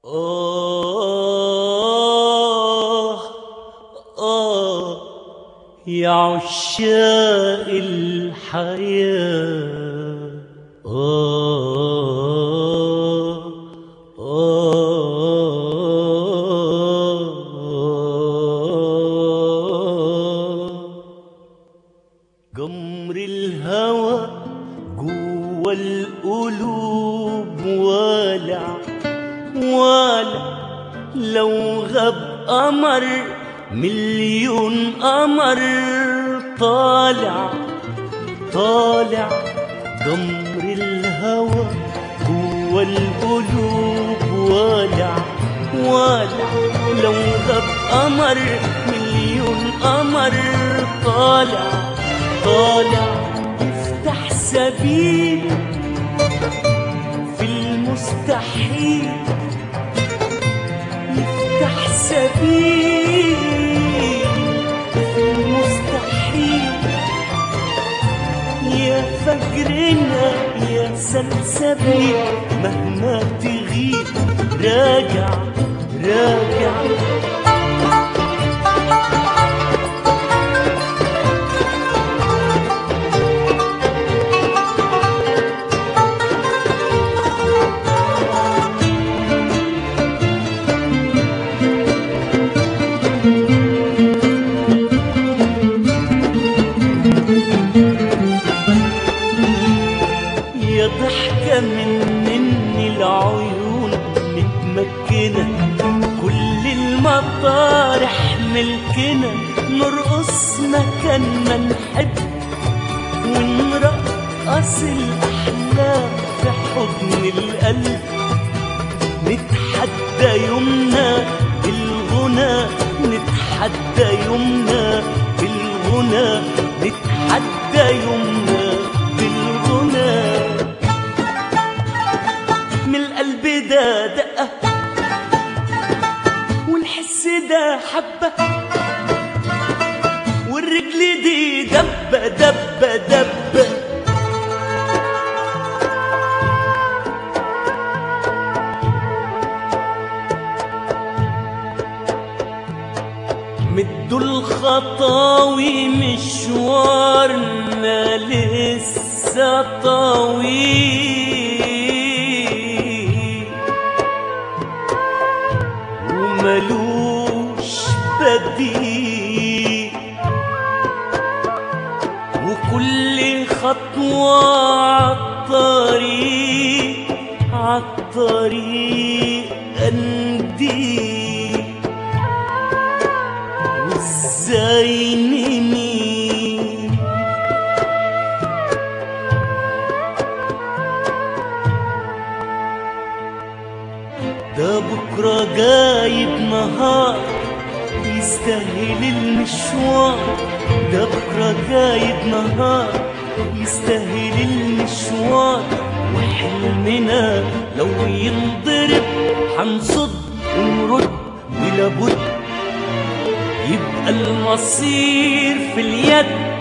آه آه يا عشاق الحياة آه آه جمر الهوى جوا القلوب والع والع لو غاب قمر مليون قمر طالع طالع جمر الهوى جوا القلوب والع والع لو غاب قمر مليون قمر طالع طالع يفتح سبيل في المستحيل يفتح سبيل في المستحيل يا فجرنا يا سلسبيل مهما تغيب راجع راجع يا ضحكة من مني العيون متمكنة كل المطارح ملكنا نرقص مكان ما نحب ونرقص الأحلام في حضن القلب نتحدى يومنا بالغنى نتحدى يومنا بالغنى نتحدى يومنا بالغنى من القلب ده دقة والحس ده حبة والرجل دي دبة دبة دبة مدوا الخطاوي مشوارنا لسه طويل وملوش بديل وكل خطوة عالطريق عالطريق أنديل وازاي نميل ده بكرة جايب نهار يستاهل المشوار ده بكرة جايب نهار يستاهل المشوار وحلمنا لو ينضرب حنصد ونرد ولابد يبقى المصير في اليد